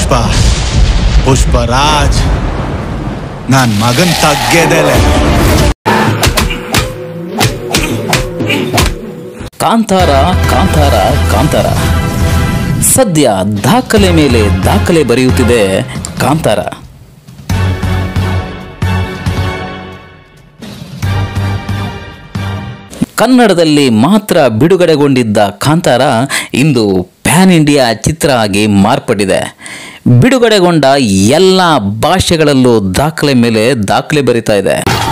ಪುಷ್ಪ ಪುಷ್ಪರಾಜ್ ನಾನ್ ಮಗನ್ ತಗ್ಗೆದೆಲೆ ಕಾಂತಾರ ಕಾಂತಾರ ಕಾಂತಾರ ಸದ್ಯ ದಾಖಲೆ ಮೇಲೆ ದಾಖಲೆ ಬರೆಯುತ್ತಿದೆ ಕಾಂತಾರ ಕನ್ನಡದಲ್ಲಿ ಮಾತ್ರ ಬಿಡುಗಡೆಗೊಂಡಿದ್ದ ಕಾಂತಾರ ಇಂದು ಪ್ಯಾನ್ ಇಂಡಿಯಾ ಚಿತ್ರ ಆಗಿ ಮಾರ್ಪಟ್ಟಿದೆ ಬಿಡುಗಡೆಗೊಂಡ ಎಲ್ಲ ಭಾಷೆಗಳಲ್ಲೂ ದಾಖಲೆ ಮೇಲೆ ದಾಖಲೆ ಬರಿತಾ ಇದೆ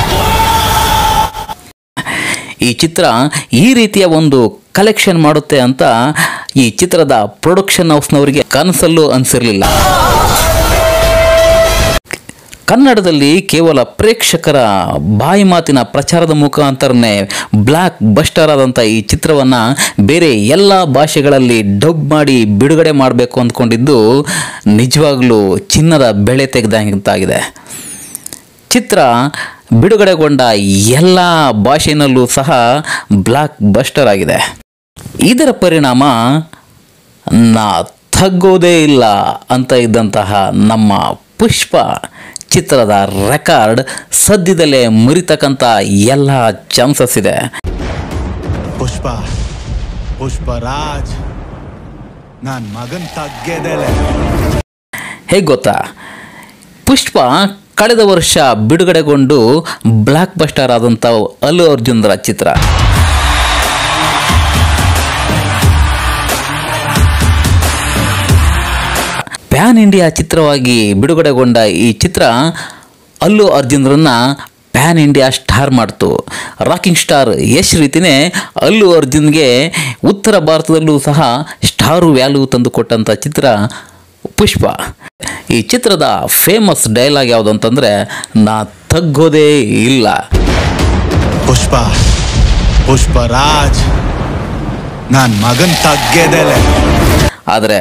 ಈ ಚಿತ್ರ ಈ ರೀತಿಯ ಒಂದು ಕಲೆಕ್ಷನ್ ಮಾಡುತ್ತೆ ಅಂತ ಈ ಚಿತ್ರದ ಪ್ರೊಡಕ್ಷನ್ ಹೌಸ್ನವರಿಗೆ ಕನಸಲ್ಲೂ ಅನಿಸಿರಲಿಲ್ಲ ಕನ್ನಡದಲ್ಲಿ ಕೇವಲ ಪ್ರೇಕ್ಷಕರ ಬಾಯಿ ಮಾತಿನ ಪ್ರಚಾರದ ಮುಖಾಂತರನೇ ಬ್ಲ್ಯಾಕ್ ಬಸ್ಟರ್ ಆದಂಥ ಈ ಚಿತ್ರವನ್ನು ಬೇರೆ ಎಲ್ಲ ಭಾಷೆಗಳಲ್ಲಿ ಡಬ್ ಮಾಡಿ ಬಿಡುಗಡೆ ಮಾಡಬೇಕು ಅಂದ್ಕೊಂಡಿದ್ದು ನಿಜವಾಗ್ಲೂ ಚಿನ್ನದ ಬೆಳೆ ತೆಗೆದಂತಾಗಿದೆ ಚಿತ್ರ ಬಿಡುಗಡೆಗೊಂಡ ಎಲ್ಲ ಭಾಷೆಯಲ್ಲೂ ಸಹ ಬ್ಲಾಕ್ ಬಸ್ಟರ್ ಆಗಿದೆ ಇದರ ಪರಿಣಾಮ ನಾ ತಗ್ಗೋದೇ ಇಲ್ಲ ಅಂತ ಇದ್ದಂತಹ ನಮ್ಮ ಪುಷ್ಪ ಚಿತ್ರದ ರೆಕಾರ್ಡ್ ಸದ್ಯದಲ್ಲೇ ಮುರಿತಕ್ಕಂಥ ಎಲ್ಲ ಚಾನ್ಸಸ್ ಇದೆ ಪುಷ್ಪ ಪುಷ್ಪರಾಜ್ ನಾನ್ ಮಗನ್ ತಗ್ಗೆದೆಲೆ ಹೇಗೆ ಗೊತ್ತಾ ಪುಷ್ಪ ಕಳೆದ ವರ್ಷ ಬಿಡುಗಡೆಗೊಂಡು ಬ್ಲಾಕ್ ಬಸ್ಟರ್ ಆದಂಥ ಅಲ್ಲು ಅರ್ಜುನ್ರ ಚಿತ್ರ ಪ್ಯಾನ್ ಇಂಡಿಯಾ ಚಿತ್ರವಾಗಿ ಬಿಡುಗಡೆಗೊಂಡ ಈ ಚಿತ್ರ ಅಲ್ಲು ಅರ್ಜುನ್ರನ್ನ ಪ್ಯಾನ್ ಇಂಡಿಯಾ ಸ್ಟಾರ್ ಮಾಡ್ತು ರಾಕಿಂಗ್ ಸ್ಟಾರ್ ಯಶ್ ರೀತಿನೇ ಅಲ್ಲು ಅರ್ಜುನ್ಗೆ ಉತ್ತರ ಭಾರತದಲ್ಲೂ ಸಹ ಸ್ಟಾರು ವ್ಯಾಲ್ಯೂ ತಂದು ಕೊಟ್ಟಂಥ ಚಿತ್ರ ಪುಷ್ಪ ಈ ಚಿತ್ರದ ಫೇಮಸ್ ಡೈಲಾಗ್ ಯಾವುದು ಅಂತಂದರೆ ನಾ ತಗ್ಗೋದೇ ಇಲ್ಲ ಪುಷ್ಪ ಪುಷ್ಪರಾಜ್ ನಾನ್ ಮಗನ್ ತಗ್ಗೆದೆಲೆ ಆದರೆ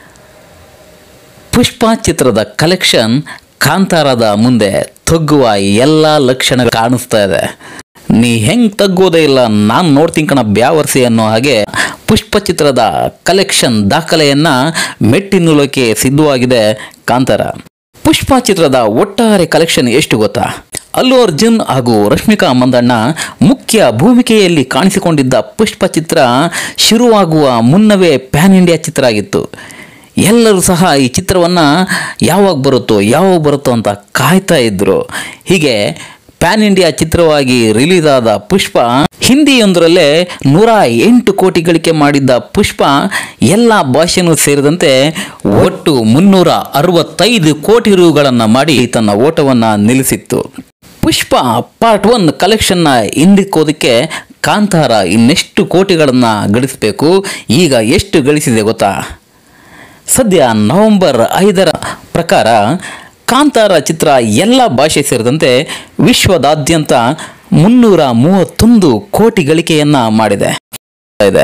ಪುಷ್ಪ ಚಿತ್ರದ ಕಲೆಕ್ಷನ್ ಕಾಂತಾರದ ಮುಂದೆ ತಗ್ಗುವ ಎಲ್ಲ ಲಕ್ಷಣ ಕಾಣಿಸ್ತಾ ಇದೆ ನೀ ಹೆಂಗ್ ತಗ್ಗೋದೇ ಇಲ್ಲ ನಾನು ನೋಡ್ತೀನಿ ಕಣ ಬ್ಯಾವರ್ಸಿ ಅನ್ನೋ ಹಾಗೆ ಪುಷ್ಪ ಚಿತ್ರದ ಕಲೆಕ್ಷನ್ ದಾಖಲೆಯನ್ನ ಮೆಟ್ಟಿನುಲಕ್ಕೆ ಸಿದ್ಧವಾಗಿದೆ ಕಾಂತಾರ ಪುಷ್ಪ ಚಿತ್ರದ ಒಟ್ಟಾರೆ ಕಲೆಕ್ಷನ್ ಎಷ್ಟು ಗೊತ್ತಾ ಅಲ್ಲು ಅರ್ಜುನ್ ಹಾಗೂ ರಶ್ಮಿಕಾ ಮಂದಣ್ಣ ಮುಖ್ಯ ಭೂಮಿಕೆಯಲ್ಲಿ ಕಾಣಿಸಿಕೊಂಡಿದ್ದ ಪುಷ್ಪ ಚಿತ್ರ ಶುರುವಾಗುವ ಮುನ್ನವೇ ಪ್ಯಾನ್ ಇಂಡಿಯಾ ಚಿತ್ರ ಆಗಿತ್ತು ಎಲ್ಲರೂ ಸಹ ಈ ಚಿತ್ರವನ್ನು ಯಾವಾಗ ಬರುತ್ತೋ ಯಾವಾಗ ಬರುತ್ತೋ ಅಂತ ಕಾಯ್ತಾ ಇದ್ರು ಹೀಗೆ ಪ್ಯಾನ್ ಇಂಡಿಯಾ ಚಿತ್ರವಾಗಿ ರಿಲೀಸ್ ಆದ ಪುಷ್ಪ ಹಿಂದಿಯೊಂದರಲ್ಲೇ ನೂರ ಎಂಟು ಕೋಟಿ ಗಳಿಕೆ ಮಾಡಿದ್ದ ಪುಷ್ಪ ಎಲ್ಲ ಭಾಷೆನೂ ಸೇರಿದಂತೆ ಒಟ್ಟು ಮುನ್ನೂರ ಅರವತ್ತೈದು ಕೋಟಿ ರುಗಳನ್ನು ಮಾಡಿ ತನ್ನ ಓಟವನ್ನು ನಿಲ್ಲಿಸಿತ್ತು ಪುಷ್ಪ ಪಾರ್ಟ್ ಒನ್ ಕಲೆಕ್ಷನ್ನ ಹಿಂದಿಕ್ಕೋದಕ್ಕೆ ಕಾಂತಾರ ಇನ್ನೆಷ್ಟು ಕೋಟಿಗಳನ್ನು ಗಳಿಸಬೇಕು ಈಗ ಎಷ್ಟು ಗಳಿಸಿದೆ ಗೊತ್ತಾ ಸದ್ಯ ನವೆಂಬರ್ ಐದರ ಪ್ರಕಾರ ಕಾಂತಾರ ಚಿತ್ರ ಎಲ್ಲ ಭಾಷೆ ಸೇರಿದಂತೆ ವಿಶ್ವದಾದ್ಯಂತ ಮುನ್ನೂರ ಮೂವತ್ತೊಂದು ಕೋಟಿ ಗಳಿಕೆಯನ್ನ ಮಾಡಿದೆ ಇದೆ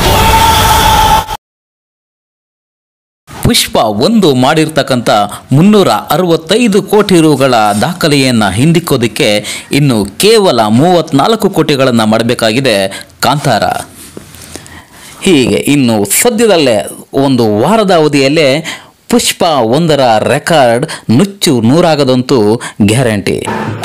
ಪುಷ್ಪ ಒಂದು ಮಾಡಿರ್ತಕ್ಕಂಥ ಮುನ್ನೂರ ಅರವತ್ತೈದು ಕೋಟಿ ರುಗಳ ದಾಖಲೆಯನ್ನು ಹಿಂದಿಕ್ಕೋದಕ್ಕೆ ಇನ್ನು ಕೇವಲ ಮೂವತ್ನಾಲ್ಕು ಕೋಟಿಗಳನ್ನು ಮಾಡಬೇಕಾಗಿದೆ ಕಾಂತಾರ ಹೀಗೆ ಇನ್ನು ಸದ್ಯದಲ್ಲೇ ಒಂದು ವಾರದ ಅವಧಿಯಲ್ಲೇ ಪುಷ್ಪ ಒಂದರ ರೆಕಾರ್ಡ್ ನುಚ್ಚು ನೂರಾಗದಂತೂ ಗ್ಯಾರಂಟಿ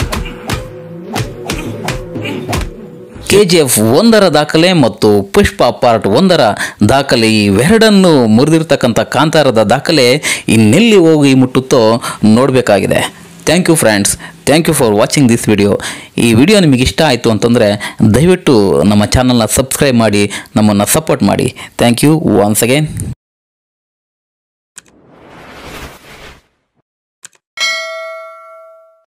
ಕೆ ಜಿ ಎಫ್ ಒಂದರ ದಾಖಲೆ ಮತ್ತು ಪುಷ್ಪ ಪಾರ್ಟ್ ಒಂದರ ದಾಖಲೆ ಇವೆರಡನ್ನು ಮುರಿದಿರ್ತಕ್ಕಂಥ ಕಾಂತಾರದ ದಾಖಲೆ ಇನ್ನೆಲ್ಲಿ ಹೋಗಿ ಮುಟ್ಟುತ್ತೋ ನೋಡಬೇಕಾಗಿದೆ thank you friends thank you for watching this video ಈ ವಿಡಿಯೋ ನಿಮಗೆ ಇಷ್ಟ ಆಯಿತು ಅಂತಂದರೆ ದಯವಿಟ್ಟು ನಮ್ಮ ಚಾನಲ್ನ ಸಬ್ಸ್ಕ್ರೈಬ್ ಮಾಡಿ ನಮ್ಮನ್ನು ಸಪೋರ್ಟ್ ಮಾಡಿ ಥ್ಯಾಂಕ್ ಯು ಒನ್ಸ್ ಅಗೇನ್